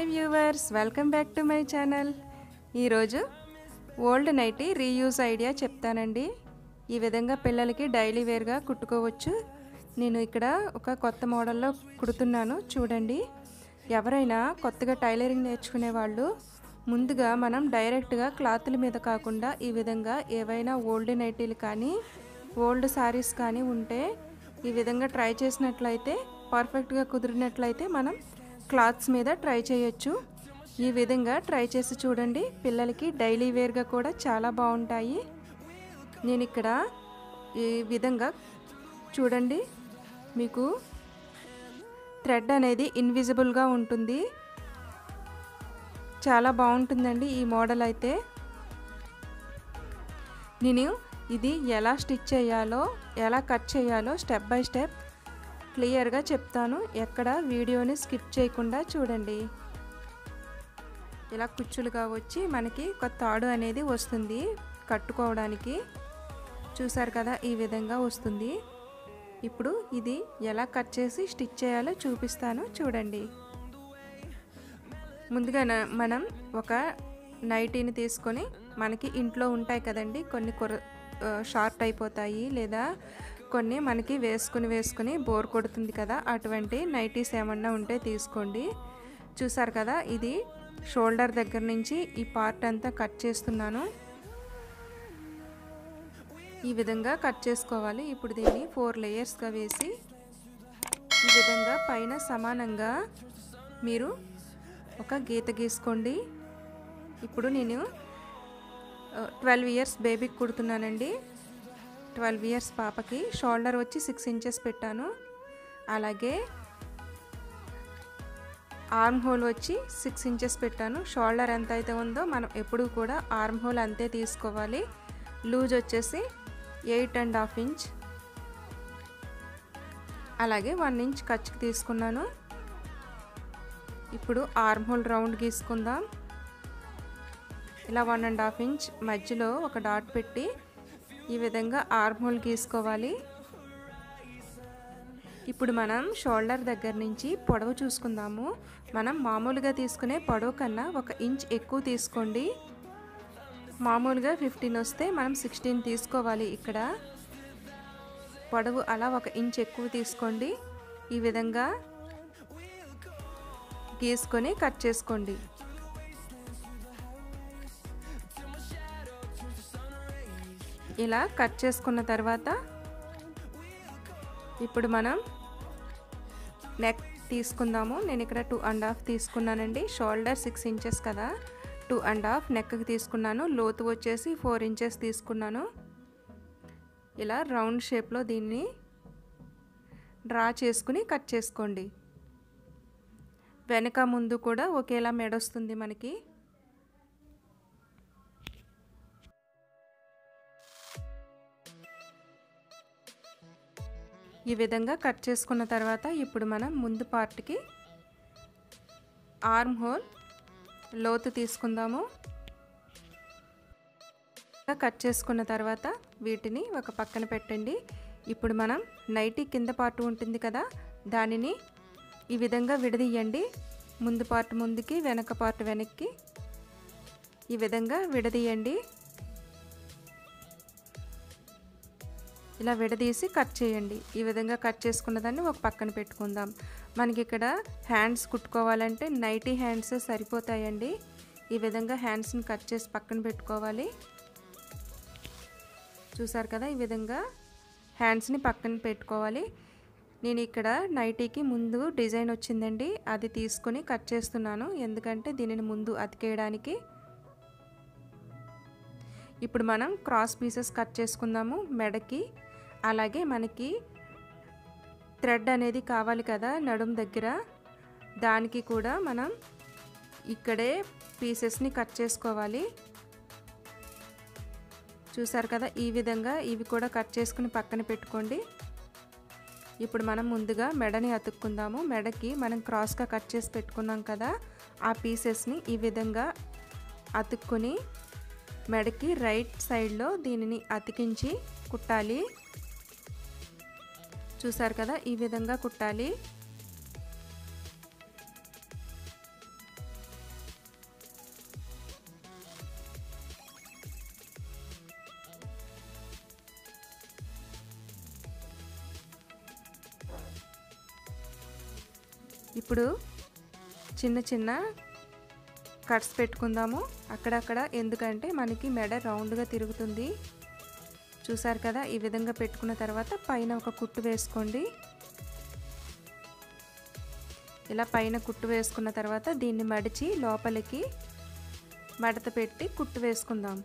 viewers welcome back to my channel ఈరోజు old nighty reuse idea చెప్తానండి ఈ విధంగా పిల్లలకి డైలీ వేర్గా కుట్టుకోవచ్చు నేను ఇక్కడ ఒక కొత్త మోడల్లో కుడుతున్నాను చూడండి ఎవరైనా కొత్తగా టైలరింగ్ నేర్చుకునే వాళ్ళు ముందుగా మనం డైరెక్ట్గా క్లాతుల మీద కాకుండా ఈ విధంగా ఏవైనా ఓల్డ్ నైటీలు కానీ ఓల్డ్ శారీస్ కానీ ఉంటే ఈ విధంగా ట్రై చేసినట్లయితే పర్ఫెక్ట్గా కుదిరినట్లయితే మనం క్లాత్స్ మీద ట్రై చేయొచ్చు ఈ విధంగా ట్రై చేసి చూడండి పిల్లలకి డైలీ వేర్గా కూడా చాలా బాగుంటాయి నేను ఇక్కడ ఈ విధంగా చూడండి మీకు థ్రెడ్ అనేది ఇన్విజిబుల్గా ఉంటుంది చాలా బాగుంటుందండి ఈ మోడల్ అయితే నేను ఇది ఎలా స్టిచ్ చేయాలో ఎలా కట్ చేయాలో స్టెప్ బై స్టెప్ క్లియర్గా చెప్తాను ఎక్కడ వీడియోని స్కిప్ చేయకుండా చూడండి ఇలా కుచ్చులుగా వచ్చి మనకి ఒక తాడు అనేది వస్తుంది కట్టుకోవడానికి చూసారు కదా ఈ విధంగా వస్తుంది ఇప్పుడు ఇది ఎలా కట్ చేసి స్టిచ్ చేయాలో చూపిస్తాను చూడండి ముందుగా మనం ఒక నైటీని తీసుకొని మనకి ఇంట్లో ఉంటాయి కదండి కొన్ని కొర షార్ట్ అయిపోతాయి లేదా కొన్ని మనకి వేసుకుని వేసుకుని బోర్ కొడుతుంది కదా అటువంటి నైటీస్ ఏమన్నా ఉంటే తీసుకోండి చూసారు కదా ఇది షోల్డర్ దగ్గర నుంచి ఈ పార్ట్ అంతా కట్ చేస్తున్నాను ఈ విధంగా కట్ చేసుకోవాలి ఇప్పుడు దీన్ని ఫోర్ లేయర్స్గా వేసి ఈ విధంగా పైన సమానంగా మీరు ఒక గీత గీసుకోండి ఇప్పుడు నేను ట్వెల్వ్ ఇయర్స్ బేబీకి కుడుతున్నానండి ట్వెల్వ్ ఇయర్స్ పాపకి షోల్డర్ వచ్చి సిక్స్ ఇంచెస్ పెట్టాను అలాగే ఆర్మ్ హోల్ వచ్చి సిక్స్ ఇంచెస్ పెట్టాను షోల్డర్ ఎంత అయితే ఉందో మనం ఎప్పుడు కూడా ఆర్మ్ హోల్ అంతే తీసుకోవాలి లూజ్ వచ్చేసి ఎయిట్ అండ్ హాఫ్ ఇంచ్ అలాగే వన్ ఇంచ్ ఖర్చుకి తీసుకున్నాను ఇప్పుడు ఆర్మ్ హోల్ రౌండ్ గీసుకుందాం ఇలా వన్ అండ్ హాఫ్ ఇంచ్ మధ్యలో ఒక డాట్ పెట్టి ఈ విధంగా ఆర్మ్ హోల్ గీసుకోవాలి ఇప్పుడు మనం షోల్డర్ దగ్గర నుంచి పొడవు చూసుకుందాము మనం మామూలుగా తీసుకునే పొడవు కన్నా ఒక ఇంచ్ ఎక్కువ తీసుకోండి మామూలుగా ఫిఫ్టీన్ వస్తే మనం సిక్స్టీన్ తీసుకోవాలి ఇక్కడ పొడవు అలా ఒక ఇంచ్ ఎక్కువ తీసుకోండి ఈ విధంగా గీసుకొని కట్ చేసుకోండి ఇలా కట్ చేసుకున్న తర్వాత ఇప్పుడు మనం నెక్ తీసుకుందాము నేను ఇక్కడ టూ అండ్ హాఫ్ తీసుకున్నానండి షోల్డర్ సిక్స్ ఇంచెస్ కదా టూ అండ్ హాఫ్ నెక్కి తీసుకున్నాను లోతు వచ్చేసి ఫోర్ ఇంచెస్ తీసుకున్నాను ఇలా రౌండ్ షేప్లో దీన్ని డ్రా చేసుకుని కట్ చేసుకోండి వెనక ముందు కూడా ఒకేలా మెడొస్తుంది మనకి ఈ విధంగా కట్ చేసుకున్న తర్వాత ఇప్పుడు మనం ముందు పార్ట్కి ఆర్మ్ హోల్ లోతు తీసుకుందాము కట్ చేసుకున్న తర్వాత వీటిని ఒక పక్కన పెట్టండి ఇప్పుడు మనం నైటీ కింద పార్ట్ ఉంటుంది కదా దానిని ఈ విధంగా విడదీయండి ముందు పార్ట్ ముందుకి వెనక పార్ట్ వెనక్కి ఈ విధంగా విడదీయండి ఇలా విడదీసి కట్ చేయండి ఈ విధంగా కట్ చేసుకున్న దాన్ని ఒక పక్కన పెట్టుకుందాం మనకి ఇక్కడ హ్యాండ్స్ కుట్టుకోవాలంటే నైటీ హ్యాండ్స్ సరిపోతాయండి ఈ విధంగా హ్యాండ్స్ని కట్ చేసి పక్కన పెట్టుకోవాలి చూసారు కదా ఈ విధంగా హ్యాండ్స్ని పక్కన పెట్టుకోవాలి నేను ఇక్కడ నైటీకి ముందు డిజైన్ వచ్చిందండి అది తీసుకుని కట్ చేస్తున్నాను ఎందుకంటే దీనిని ముందు అతికేయడానికి ఇప్పుడు మనం క్రాస్ పీసెస్ కట్ చేసుకుందాము మెడకి అలాగే మనకి థ్రెడ్ అనేది కావాలి కదా నడుం దగ్గర దానికి కూడా మనం ఇక్కడే పీసెస్ని కట్ చేసుకోవాలి చూసారు కదా ఈ విధంగా ఇవి కూడా కట్ చేసుకుని పక్కన పెట్టుకోండి ఇప్పుడు మనం ముందుగా మెడని అతుక్కుందాము మెడకి మనం క్రాస్గా కట్ చేసి పెట్టుకున్నాం కదా ఆ పీసెస్ని ఈ విధంగా అతుక్కొని మెడకి రైట్ సైడ్లో దీనిని అతికించి కుట్టాలి చూసారు కదా ఈ విధంగా కుట్టాలి ఇప్పుడు చిన్న చిన్న కట్స్ పెట్టుకుందాము అక్కడక్కడ ఎందుకంటే మనకి మెడ రౌండ్గా తిరుగుతుంది చూసారు కదా ఈ విధంగా పెట్టుకున్న తర్వాత పైన ఒక కుట్టు వేసుకోండి ఇలా పైన కుట్టు వేసుకున్న తర్వాత దీన్ని మడిచి లోపలికి మడత పెట్టి కుట్టు వేసుకుందాం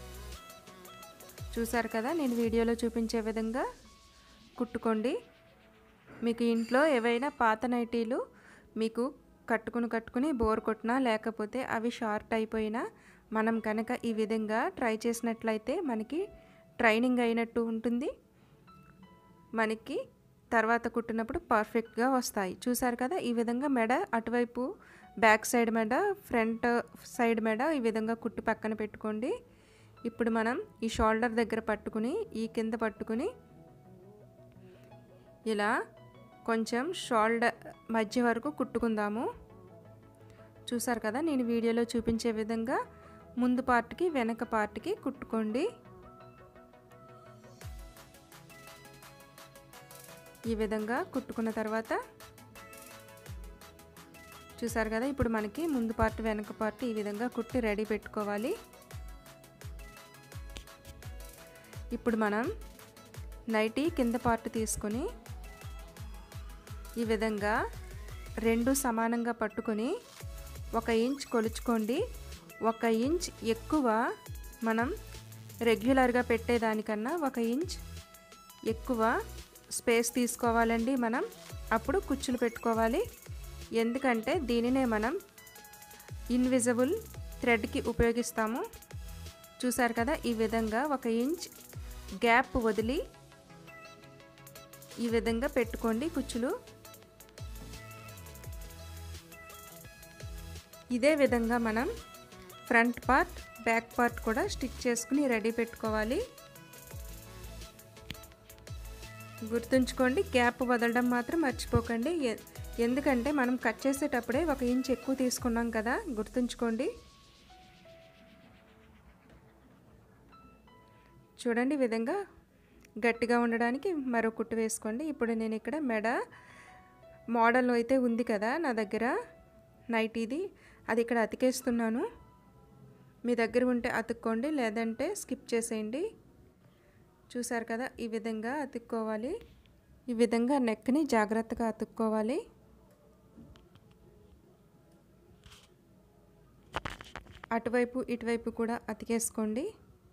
చూసారు కదా నేను వీడియోలో చూపించే విధంగా కుట్టుకోండి మీకు ఇంట్లో ఏవైనా పాత నైటీలు మీకు కట్టుకుని కట్టుకుని బోర్ కొట్టినా లేకపోతే అవి షార్ట్ అయిపోయినా మనం కనుక ఈ విధంగా ట్రై చేసినట్లయితే మనకి ట్రైనింగ్ అయినట్టు ఉంటుంది మనకి తర్వాత కుట్టినప్పుడు పర్ఫెక్ట్గా వస్తాయి చూసారు కదా ఈ విధంగా మెడ అటువైపు బ్యాక్ సైడ్ మెడ ఫ్రంట్ సైడ్ మెడ ఈ విధంగా కుట్టు పక్కన పెట్టుకోండి ఇప్పుడు మనం ఈ షోల్డర్ దగ్గర పట్టుకుని ఈ కింద పట్టుకుని ఇలా కొంచెం షోల్డర్ మధ్య వరకు కుట్టుకుందాము చూసారు కదా నేను వీడియోలో చూపించే విధంగా ముందు పార్ట్కి వెనక పార్ట్కి కుట్టుకోండి ఈ విధంగా కుట్టుకున్న తర్వాత చూసారు కదా ఇప్పుడు మనకి ముందు పార్ట్ వెనక పార్ట్ ఈ విధంగా కుట్టి రెడీ పెట్టుకోవాలి ఇప్పుడు మనం నైటీ కింద పార్ట్ తీసుకొని ఈ విధంగా రెండు సమానంగా పట్టుకొని ఒక ఇంచ్ కొలుచుకోండి ఒక ఇంచ్ ఎక్కువ మనం రెగ్యులర్గా పెట్టేదానికన్నా ఒక ఇంచ్ ఎక్కువ స్పేస్ తీసుకోవాలండి మనం అప్పుడు కుచ్చులు పెట్టుకోవాలి ఎందుకంటే దీనినే మనం ఇన్విజిబుల్ థ్రెడ్కి ఉపయోగిస్తాము చూసారు కదా ఈ విధంగా ఒక ఇంచ్ గ్యాప్ వదిలి ఈ విధంగా పెట్టుకోండి కుచ్చులు ఇదే విధంగా మనం ఫ్రంట్ పార్ట్ బ్యాక్ పార్ట్ కూడా స్టిచ్ చేసుకుని రెడీ పెట్టుకోవాలి గుర్తుంచుకోండి గ్యాప్ వదలడం మాత్రం మర్చిపోకండి ఎందుకంటే మనం కట్ చేసేటప్పుడే ఒక ఇంచ్ ఎక్కువ తీసుకున్నాం కదా గుర్తుంచుకోండి చూడండి విధంగా గట్టిగా ఉండడానికి మరో కుట్టు వేసుకోండి ఇప్పుడు నేను ఇక్కడ మెడ మోడల్ అయితే ఉంది కదా నా దగ్గర నైటీది అది ఇక్కడ అతికేస్తున్నాను మీ దగ్గర ఉంటే అతుక్కోండి లేదంటే స్కిప్ చేసేయండి చూసారు కదా ఈ విధంగా అతుక్కోవాలి ఈ విధంగా నెక్ని జాగ్రత్తగా అతుక్కోవాలి అటువైపు ఇటువైపు కూడా అతికేసుకోండి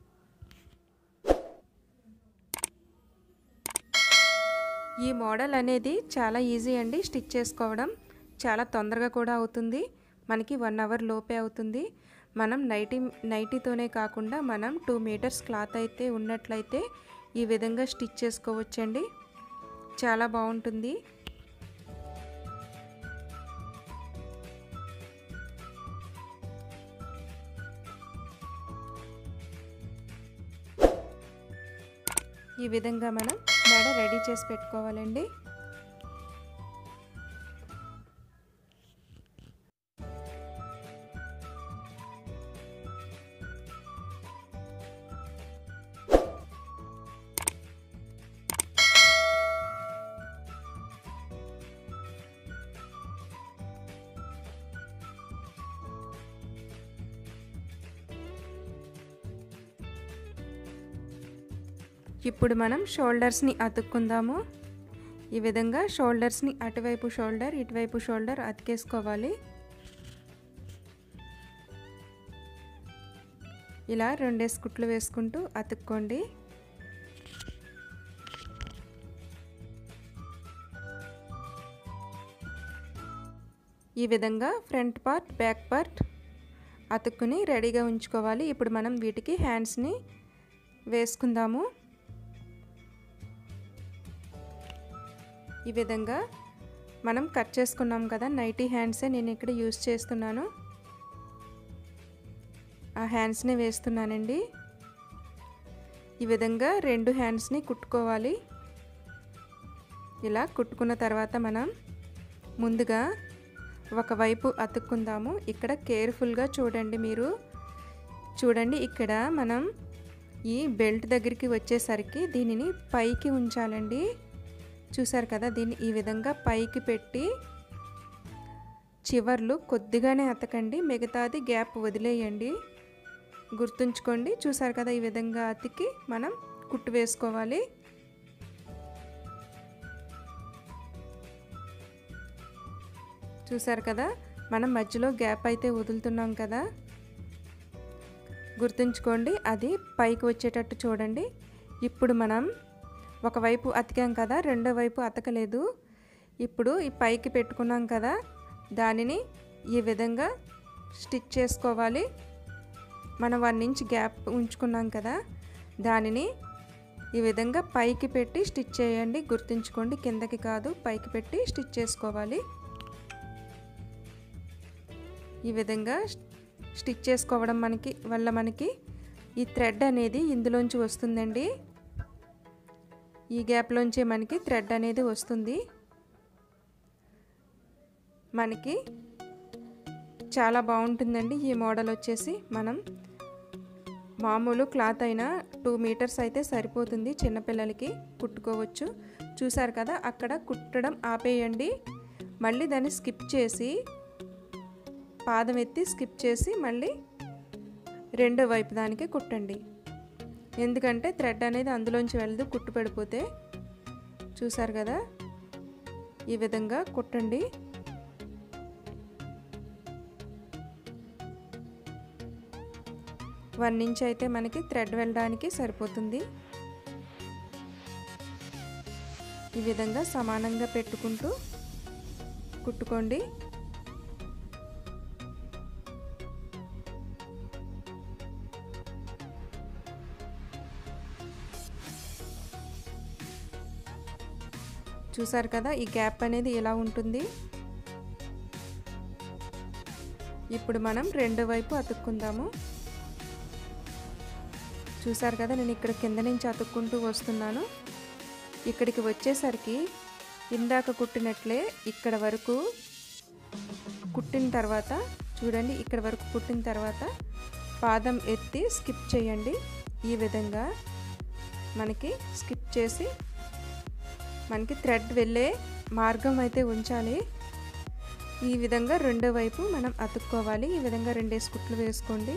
ఈ మోడల్ అనేది చాలా ఈజీ అండి స్టిచ్ చేసుకోవడం చాలా తొందరగా కూడా అవుతుంది మనకి వన్ అవర్ లోపే అవుతుంది మనం నైటీ నైటీతోనే కాకుండా మనం టూ మీటర్స్ క్లాత్ అయితే ఉన్నట్లయితే ఈ విధంగా స్టిచ్ చేసుకోవచ్చండి చాలా బాగుంటుంది ఈ విధంగా మనం మెడ రెడీ చేసి పెట్టుకోవాలండి ఇప్పుడు మనం షోల్డర్స్ని అతుక్కుందాము ఈ విధంగా షోల్డర్స్ని అటువైపు షోల్డర్ ఇటువైపు షోల్డర్ అతికేసుకోవాలి ఇలా రెండేసి కుట్లు వేసుకుంటూ అతుక్కోండి ఈ విధంగా ఫ్రంట్ పార్ట్ బ్యాక్ పార్ట్ అతుక్కుని రెడీగా ఉంచుకోవాలి ఇప్పుడు మనం వీటికి హ్యాండ్స్ని వేసుకుందాము ఈ విధంగా మనం కట్ చేసుకున్నాం కదా నైటీ హ్యాండ్సే నేను ఇక్కడ యూస్ చేస్తున్నాను ఆ హ్యాండ్స్ని వేస్తున్నానండి ఈ విధంగా రెండు హ్యాండ్స్ని కుట్టుకోవాలి ఇలా కుట్టుకున్న తర్వాత మనం ముందుగా ఒకవైపు అతుక్కుందాము ఇక్కడ కేర్ఫుల్గా చూడండి మీరు చూడండి ఇక్కడ మనం ఈ బెల్ట్ దగ్గరికి వచ్చేసరికి దీనిని పైకి ఉంచాలండి చూసారు కదా దీన్ని ఈ విధంగా పైకి పెట్టి చివర్లు కొద్దిగానే అతకండి మిగతాది గ్యాప్ వదిలేయండి గుర్తుంచుకోండి చూసారు కదా ఈ విధంగా అతికి మనం కుట్టు వేసుకోవాలి చూసారు కదా మనం మధ్యలో గ్యాప్ అయితే వదులుతున్నాం కదా గుర్తుంచుకోండి అది పైకి వచ్చేటట్టు చూడండి ఇప్పుడు మనం ఒకవైపు అతికాం కదా రెండో వైపు అతకలేదు ఇప్పుడు ఈ పైకి పెట్టుకున్నాం కదా దానిని ఈ విధంగా స్టిచ్ చేసుకోవాలి మనం వన్ ఇంచ్ గ్యాప్ ఉంచుకున్నాం కదా దానిని ఈ విధంగా పైకి పెట్టి స్టిచ్ చేయండి గుర్తుంచుకోండి కిందకి కాదు పైకి పెట్టి స్టిచ్ చేసుకోవాలి ఈ విధంగా స్టిచ్ చేసుకోవడం మనకి వల్ల మనకి ఈ థ్రెడ్ అనేది ఇందులోంచి వస్తుందండి ఈ గ్యాప్లోంచి మనకి థ్రెడ్ అనేది వస్తుంది మనకి చాలా బాగుంటుందండి ఈ మోడల్ వచ్చేసి మనం మామూలు క్లాత్ అయినా టూ మీటర్స్ అయితే సరిపోతుంది చిన్నపిల్లలకి కుట్టుకోవచ్చు చూసారు కదా అక్కడ కుట్టడం ఆపేయండి మళ్ళీ దాన్ని స్కిప్ చేసి పాదం ఎత్తి స్కిప్ చేసి మళ్ళీ రెండో వైపు దానికి కుట్టండి ఎందుకంటే థ్రెడ్ అనేది అందులోంచి వెళ్ళదు కుట్టు పడిపోతే చూసారు కదా ఈ విధంగా కుట్టండి వన్ ఇంచ్ అయితే మనకి థ్రెడ్ వెళ్ళడానికి సరిపోతుంది ఈ విధంగా సమానంగా పెట్టుకుంటూ కుట్టుకోండి చూసారు కదా ఈ గ్యాప్ అనేది ఎలా ఉంటుంది ఇప్పుడు మనం రెండో వైపు అతుక్కుందాము చూసారు కదా నేను ఇక్కడ కింద నుంచి అతుక్కుంటూ వస్తున్నాను ఇక్కడికి వచ్చేసరికి ఇందాక కుట్టినట్లే ఇక్కడ వరకు కుట్టిన తర్వాత చూడండి ఇక్కడ వరకు కుట్టిన తర్వాత పాదం ఎత్తి స్కిప్ చేయండి ఈ విధంగా మనకి స్కిప్ చేసి మనకి థ్రెడ్ వెళ్ళే మార్గం అయితే ఉంచాలి ఈ విధంగా రెండో వైపు మనం అతుక్కోవాలి ఈ విధంగా రెండేసి కుట్లు వేసుకోండి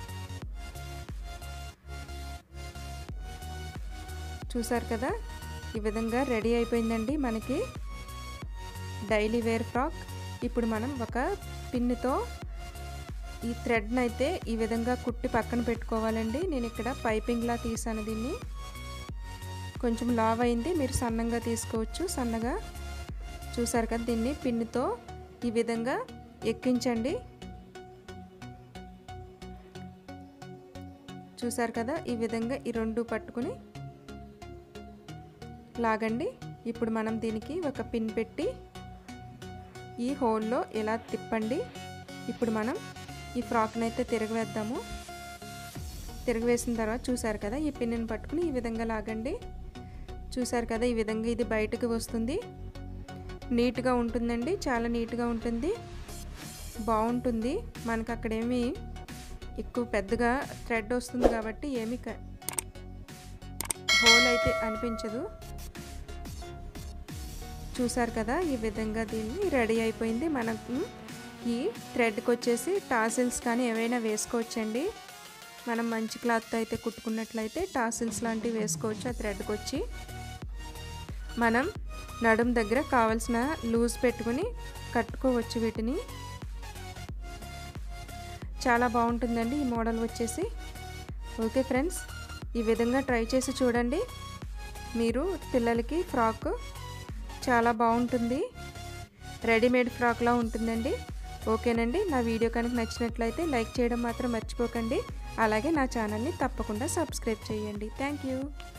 చూసారు కదా ఈ విధంగా రెడీ అయిపోయిందండి మనకి డైలీ వేర్ ఫ్రాక్ ఇప్పుడు మనం ఒక పిన్నుతో ఈ థ్రెడ్ని అయితే ఈ విధంగా కుట్టి పక్కన పెట్టుకోవాలండి నేను ఇక్కడ పైపింగ్లా తీసాను దీన్ని కొంచెం లావ్ అయింది మీరు సన్నంగా తీసుకోవచ్చు సన్నగా చూసారు కదా దీన్ని పిన్నుతో ఈ విధంగా ఎక్కించండి చూసారు కదా ఈ విధంగా ఈ రెండు పట్టుకుని లాగండి ఇప్పుడు మనం దీనికి ఒక పిన్ పెట్టి ఈ హోల్లో ఇలా తిప్పండి ఇప్పుడు మనం ఈ ఫ్రాక్ని అయితే తిరగవేద్దాము తిరగవేసిన తర్వాత చూసారు కదా ఈ పిన్ని పట్టుకుని ఈ విధంగా లాగండి చూసారు కదా ఈ విధంగా ఇది బయటకు వస్తుంది నీట్గా ఉంటుందండి చాలా నీట్గా ఉంటుంది బాగుంటుంది మనకు అక్కడేమి ఎక్కువ పెద్దగా థ్రెడ్ వస్తుంది కాబట్టి ఏమి హోల్ అయితే అనిపించదు చూసారు కదా ఈ విధంగా దీన్ని రెడీ అయిపోయింది మనకు ఈ థ్రెడ్కి వచ్చేసి టాసిల్స్ కానీ ఏవైనా వేసుకోవచ్చండి మనం మంచి క్లాత్ అయితే కుట్టుకున్నట్లయితే టాసిల్స్ లాంటివి వేసుకోవచ్చు ఆ థ్రెడ్కి వచ్చి మనం నడుం దగ్గర కావలసిన లూజ్ పెట్టుకుని కట్టుకోవచ్చు వీటిని చాలా బాగుంటుందండి ఈ మోడల్ వచ్చేసి ఓకే ఫ్రెండ్స్ ఈ విధంగా ట్రై చేసి చూడండి మీరు పిల్లలకి ఫ్రాక్ చాలా బాగుంటుంది రెడీమేడ్ ఫ్రాక్లా ఉంటుందండి ఓకేనండి నా వీడియో కనుక నచ్చినట్లయితే లైక్ చేయడం మాత్రం మర్చిపోకండి అలాగే నా ఛానల్ని తప్పకుండా సబ్స్క్రైబ్ చేయండి థ్యాంక్ యూ